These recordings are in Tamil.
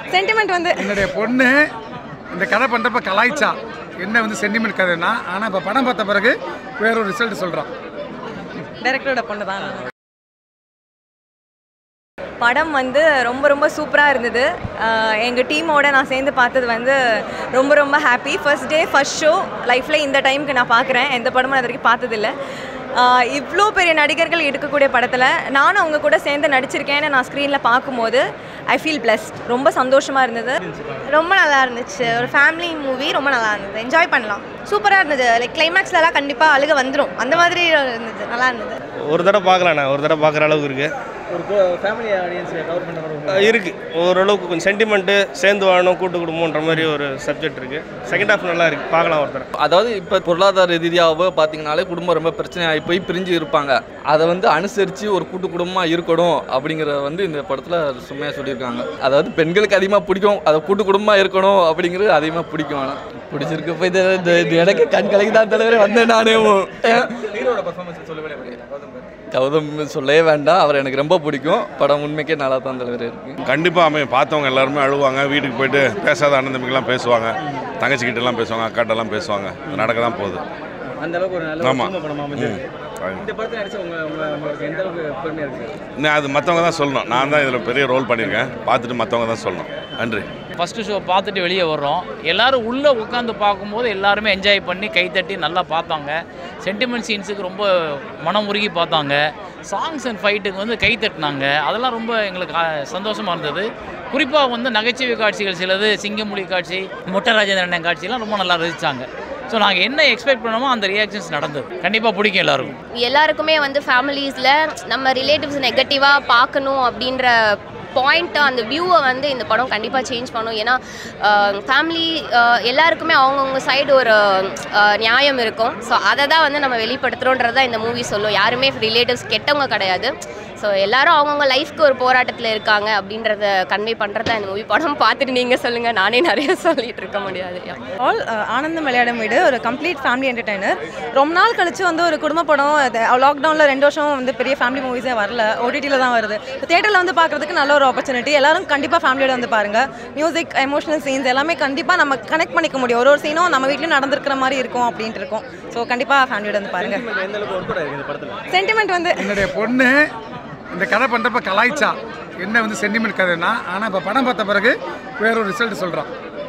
சென்டிமெண்ட் வந்து என்னுடைய பொண்ணு இந்த கதை பண்ணுறப்ப கலாய்ச்சா என்ன வந்து சென்டிமெண்ட் கதைன்னா ஆனால் இப்போ படம் பார்த்த பிறகு வேற ஒரு ரிசல்ட் சொல்கிறான் டைரக்டரோட பொண்ணு தான் படம் வந்து ரொம்ப ரொம்ப சூப்பராக இருந்தது எங்கள் டீமோட நான் சேர்ந்து பார்த்தது வந்து ரொம்ப ரொம்ப happy first day first show லைஃப்பில் இந்த டைமுக்கு நான் பார்க்குறேன் எந்த படமும் நான் இது வரைக்கும் பார்த்ததில்ல இவ்வளோ பெரிய நடிகர்கள் எடுக்கக்கூடிய படத்தில் நானும் அவங்க கூட சேர்ந்து நடிச்சிருக்கேன்னு நான் ஸ்க்ரீனில் பார்க்கும்போது ஐ ஃபீல் பிளஸ்ட் ரொம்ப சந்தோஷமாக இருந்தது ரொம்ப நல்லா இருந்துச்சு ஒரு ஃபேமிலி மூவி ரொம்ப நல்லா இருந்தது என்ஜாய் பண்ணலாம் சூப்பராக இருந்தது லைக் கிளைமேக்ஸ்லலாம் கண்டிப்பாக அழுக வந்துடும் அந்த மாதிரி இருந்தது நல்லா இருந்தது ஒரு தடவை பார்க்கலாண்ணா ஒரு தடவை பார்க்குற அளவுக்கு இருக்கு ஒரு ஃபேமிலி ஆடியன்ஸை கவர் பண்ணுற மாதிரி அஹ் இருக்கு ஓரளவுக்கு கொஞ்சம் சென்டிமெண்ட்டு சேர்ந்து வாழணும் கூட்டு குடும்பம்ன்ற மாதிரி ஒரு சப்ஜெக்ட் இருக்கு செகண்ட் ஹாஃப் நல்லா இருக்கு பார்க்கலாம் ஒரு தடவை அதாவது இப்போ பொருளாதார ரீதியாக பார்த்தீங்கனாலே குடும்பம் ரொம்ப பிரச்சனையாகி போய் பிரிஞ்சு இருப்பாங்க அதை வந்து அனுசரித்து ஒரு கூட்டு குடும்பமாக இருக்கணும் அப்படிங்கிறத வந்து இந்த படத்தில் சும்மையாக சொல்லியிருக்காங்க அதாவது பெண்களுக்கு அதிகமாக பிடிக்கும் அதை கூட்டு குடும்பமாக இருக்கணும் அப்படிங்கிறது அதிகமாக பிடிக்கும் ஆனால் பிடிச்சிருக்கு போய் இது- இது- இது எனக்கு கண் கலக்கி தான் தலைவரே வந்தேன் நானே ஹீரோட பர்ஃபார்மன்ஸ் சொல்லவே இல்லை கௌதம் மேனன். கௌதம் சொல்லவே வேண்டாம் அவர் எனக்கு ரொம்ப பிடிக்கும் படம் உண்மைக்கே நல்லா தான் தலைவர் இருக்கு கண்டிப்பாக அமையும் பார்த்தவங்க எல்லாருமே அழுவாங்க வீட்டுக்கு போயிட்டு பேசாத அண்ணன் தம்பிக்கெல்லாம் பேசுவாங்க தங்கச்சிக்கிட்டலாம் பேசுவாங்க அக்காட்டெல்லாம் பேசுவாங்க இது நடக்க தான் போகுது அந்த அளவுக்கு ஒரு நல்ல ஆமா. குடும்ப படமா அமைஞ்சிருக்கு ம். இந்த படத்தில் நடிச்ச உங்க உங்க உங்களுக்கு எந்த அளவுக்கு பெருமையா இருக்கு இன்னும் அது மற்றவங்க தான் சொல்லணும் நான் தான் இதில் பெரிய ரோல் பண்ணியிருக்கேன் பார்த்துட்டு மற்றவங்க தான் சொல்லணும் நன்றி ஃபஸ்ட்டு ஷோ பார்த்துட்டு வெளியே வர்றோம் எல்லாரும் உள்ளே உட்காந்து பார்க்கும்போது எல்லாருமே என்ஜாய் பண்ணி கைத்தட்டி நல்லா பார்த்தாங்க சென்டிமெண்ட் சீன்ஸுக்கு ரொம்ப மனம் உருகி பார்த்தாங்க சாங்ஸ் அண்ட் ஃபைட்டுக்கு வந்து கை தட்டினாங்க அதெல்லாம் ரொம்ப எங்களுக்கு சந்தோஷமாக இருந்தது குறிப்பாக வந்து நகைச்சுவை காட்சிகள் சிலது சிங்கமொழி காட்சி மொட்டை ராஜேந்திரன் காட்சியெல்லாம் ரொம்ப நல்லா ரசித்தாங்க ஸோ நாங்கள் என்ன எக்ஸ்பெக்ட் பண்ணோமோ அந்த ரியாக்ஷன்ஸ் நடந்தது கண்டிப்பாக பிடிக்கும் எல்லாருக்கும் எல்லாருக்குமே வந்து ஃபேமிலிஸில் நம்ம ரிலேட்டிவ்ஸ் நெகட்டிவாக பார்க்கணும் அப்படின்ற பாயிண்ட் அந்த வியூவை வந்து இந்த படம் கண்டிப்பாக சேஞ்ச் பண்ணும் ஏன்னா ஃபேமிலி எல்லாருக்குமே அவங்கவுங்க சைடு ஒரு அஹ், நியாயம் இருக்கும் ஸோ அதை தான் வந்து நம்ம வெளிப்படுத்துகிறோன்றது தான் இந்த மூவி சொல்லும் யாருமே ரிலேட்டிவ்ஸ் கெட்டவங்க கிடையாது ஸோ எல்லாரும் அவங்கவுங்க லைஃப்க்கு ஒரு போராட்டத்தில் இருக்காங்க அப்படின்றத கன்வே பண்ணுறது தான் இந்த மூவி படம் பார்த்துட்டு நீங்கள் சொல்லுங்கள் நானே நிறைய சொல்லிட்டு இருக்க முடியாது Yeah. ஆல் ஆனந்தம் விளையாடும் வீடு ஒரு கம்ப்ளீட் ஃபேமிலி என்டர்டைனர் ரொம்ப நாள் கழிச்சு வந்து ஒரு குடும்ப படம் லாக்டவுனில் ரெண்டு வருஷம் வந்து பெரிய ஃபேமிலி மூவிஸே வரல ஓடிடியில் தான் வருது தேட்டரில் வந்து பார்க்குறதுக்கு நல்ல ஒரு ஆப்பர்ச்சுனிட்டி எல்லாரும் கண்டிப்பாக ஃபேமிலியோட வந்து பாருங்கள் மியூசிக் எமோஷனல் சீன்ஸ் எல்லாமே கண்டிப்பாக நம்ம கனெக்ட் பண்ணிக்க முடியும் ஒரு ஒரு சீனும் நம்ம வீட்லையும் நடந்திருக்கிற மாதிரி இருக்கும் அப்படின்ட்டு இருக்கும் ஸோ கண்டிப்பாக ஃபேமிலியோட வந்து பாருங்கள் எந்த அளவுக்கு ஒர்க் இருக்கு இந்த படத்தில் சென்டிமெண்ட் வந்து என்னுடைய பொண்ணு இந்த கதை பண்ணுறப்ப கலாய்ச்சா என்ன வந்து சென்டிமெண்ட் கதைன்னா ஆனால் இப்போ படம் பார்த்த பிறகு வேற ஒரு ரிசல்ட் சொல்கிறான்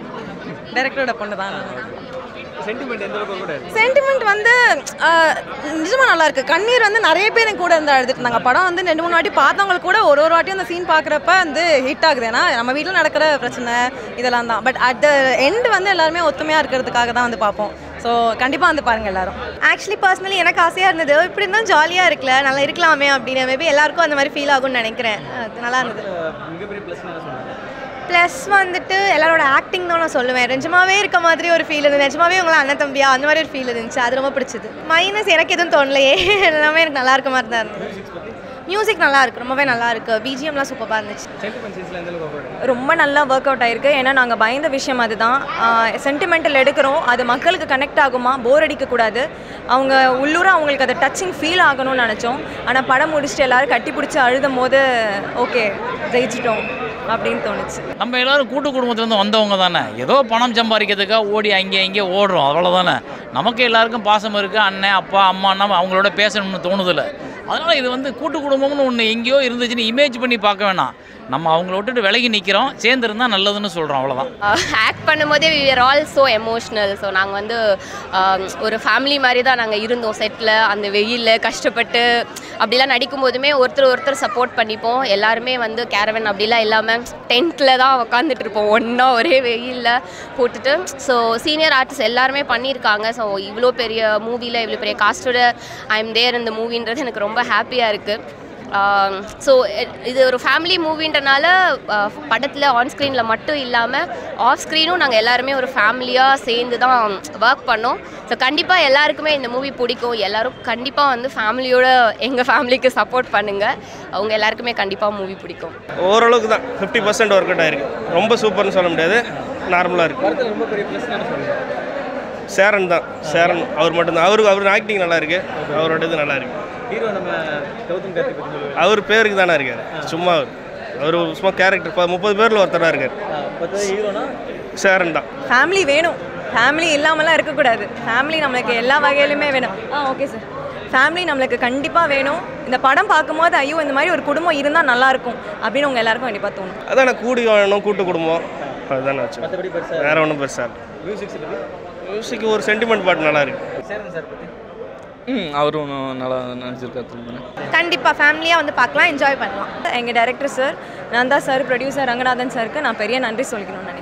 டைரக்டரோட பொண்ணு தான் சென்டிமெண்ட் எந்த அளவுக்கு கூட இருக்கு சென்டிமெண்ட் வந்து ஆஹ், நிஜமா நல்லா இருக்கு கண்ணீர் வந்து நிறைய பேர் என் கூட இருந்து அழுதுட்டு இருந்தாங்க படம் வந்து ரெண்டு மூணு வாட்டி பார்த்தவங்களுக்கு கூட ஒரு ஒரு வாட்டியும் அந்த சீன் பார்க்குறப்ப வந்து ஹிட் ஆகுது ஏன்னா நம்ம வீட்டில் நடக்கிற பிரச்சனை இதெல்லாம் தான் பட் அட் த எண்ட் வந்து எல்லாருமே ஒத்துமையாக இருக்கிறதுக்காக தான் வந்து பார்ப்போம் ஸோ கண்டிப்பாக வந்து பாருங்க எல்லாரும் ஆக்சுவலி பர்சனலி எனக்கு ஆசையாக இருந்தது இப்படி இருந்தால் ஜாலியாக இருக்குல்ல நல்லா இருக்கலாமே அப்படின்னு மேபி எல்லாருக்கும் அந்த மாதிரி ஃபீல் ஆகும்னு நினைக்கிறேன் அது நல்லா இருந்தது மிகப்பெரிய ப்ளஸ் என்ன சொல்லுங்க ப்ளஸ் வந்துட்டு எல்லாரோட ஆக்டிங் தான் நான் சொல்லுவேன் நிஜமாவே இருக்க மாதிரி ஒரு ஃபீல் இருந்தது நிஜமாவே உங்களை அண்ணன் தம்பியா அந்த மாதிரி ஒரு ஃபீல் இருந்துச்சு அது ரொம்ப பிடிச்சது மைனஸ் எனக்கு எதுவும் தோணலையே எல்லாமே எனக்கு நல்லா இருக்க மாதிரி தான் இருந்தது மியூசிக் நல்லா இருக்கு ரொம்பவே நல்லா இருக்கு பிஜிஎம்லாம் சூப்பராக இருந்துச்சு சென்டிமெண்ட் சீன்ஸ்ல எந்த அளவுக்கு ஒர்க் இருக்கு ரொம்ப நல்லா ஒர்க் அவுட் ஆயிருக்கு ஏன்னா நாங்கள் பயந்த விஷயம் அதுதான் சென்டிமெண்டல் எடுக்கிறோம் அது மக்களுக்கு கனெக்ட் ஆகுமா போர் அடிக்கக்கூடாது அவங்க உள்ளூர அவங்களுக்கு அது டச்சிங் ஃபீல் ஆகணும்னு நினச்சோம் ஆனால் படம் முடிச்சுட்டு எல்லாரும் கட்டி பிடிச்சி அழுதும் போது ஓகே ஜெயிச்சிட்டோம் அப்படின்னு தோணுச்சு நம்ம எல்லாரும் கூட்டு குடும்பத்துலேருந்து வந்தவங்க தானே ஏதோ பணம் சம்பாதிக்கிறதுக்காக ஓடி அங்கே இங்கே ஓடுறோம் அவ்வளோதானே நமக்கு எல்லாருக்கும் பாசம் இருக்குது அண்ணன் அப்பா அம்மான்னா அவங்களோட பேசணும்னு தோணுதில்ல அதனால் இது வந்து கூட்டு குடும்பம்னு ஒன்று எங்கேயோ இருந்துச்சுன்னு இமேஜ் பண்ணி பார்க்க வேணாம் நம்ம அவங்கள விட்டுட்டு விலகி நிற்கிறோம் சேர்ந்துருந்தா நல்லதுன்னு சொல்கிறோம் அவ்வளோதான் ஆக்ட் பண்ணும்போதே we were all so emotional so நாங்கள் வந்து ஆஹ், ஒரு ஃபேமிலி மாதிரி தான் நாங்கள் இருந்தோம் செட்டில் அந்த வெயிலில் கஷ்டப்பட்டு அப்படிலாம் நடிக்கும் போதுமே ஒருத்தர் ஒருத்தர் சப்போர்ட் பண்ணிப்போம் எல்லாருமே வந்து கேரவன் அப்படிலாம் இல்லாமல் டென்ட்டில் தான் உட்காந்துட்டு இருப்போம் ஒன்றா ஒரே வெயிலில் போட்டுட்டு ஸோ சீனியர் ஆர்டிஸ்ட் எல்லாருமே பண்ணியிருக்காங்க ஸோ இவ்வளோ பெரிய மூவியில் இவ்வளோ பெரிய காஸ்டோட ஐ எம் தேர் இந்த மூவின்றது எனக்கு ரொம்ப ஹாப்பியாக இருக்குது ஸோ இது ஒரு ஃபேமிலி மூவின்றனால படத்தில் ஆன் ஸ்க்ரீனில் மட்டும் இல்லாமல் ஆஃப் ஸ்க்ரீனும் நாங்கள் எல்லாருமே ஒரு ஃபேமிலியாக சேர்ந்து தான் ஒர்க் பண்ணோம் ஸோ கண்டிப்பாக எல்லாருக்குமே இந்த மூவி பிடிக்கும் எல்லாரும் கண்டிப்பாக வந்து ஃபேமிலியோட எங்கள் ஃபேமிலிக்கு சப்போர்ட் பண்ணுங்கள் அவங்க எல்லாருக்குமே கண்டிப்பாக மூவி பிடிக்கும் ஓரளவுக்கு தான் ஃபிஃப்டி பர்சன்ட் ஒர்க் அவுட் ஆயிருக்கு ரொம்ப சூப்பர்னு சொல்ல முடியாது நார்மலாக இருக்கு படத்தில் ரொம்ப பெரிய ப்ளஸ் என்ன சொல்லுங்க சேரன் தான் சேரன் அவர் மட்டும்தான் அவருக்கு அவர் ஆக்டிங் நல்லா இருக்கு அவரோட இது நல்லா இருக்கு ஹீரோ நம்ம கௌதம் கார்த்திக் பற்றி சொல்லுவேன் அவர் பேருக்கு தானே இருக்காரு சும்மா அவர் அவர் சும்மா கேரக்டர் முப்பது பேரில் ஒருத்தராக இருக்கார் பத்து ஹீரோனா சேரன் தான் ஃபேமிலி வேணும் ஃபேமிலி இல்லாமலாம் இருக்கக்கூடாது ஃபேமிலி நம்மளுக்கு எல்லா வகையிலுமே வேணும் ஆ ஓகே சார் ஃபேமிலி நம்மளுக்கு கண்டிப்பாக வேணும் இந்த படம் பார்க்கும்போது ஐயோ இந்த மாதிரி ஒரு குடும்பம் இருந்தால் நல்லாயிருக்கும் அப்படின்னு உங்கள் எல்லாருக்கும் கண்டிப்பாக தோணும் அதான் நான் கூடி வாழணும் கூட்டு குடும்பம் அதுதான் நான் வச்சேன் மற்றபடி பெருசாக வேற ஒன்றும் பெருசாக இல்லை மியூசிக்ஸ் பற்றி மியூசிக் ஒரு சென்டிமெண்ட் பாட்டு நல்லா இருக்கு சேரன் சார் பற்றி ம் அவரும் நல்லா நினச்சிருக்காரு சொல்லுங்கள் கண்டிப்பாக ஃபேமிலியாக வந்து பார்க்கலாம் என்ஜாய் பண்ணலாம் எங்கள் director sir Nandha sir producer Ranganathan சாருக்கு நான் பெரிய நன்றி சொல்லிக்கணும்னு நினைக்கிறேன்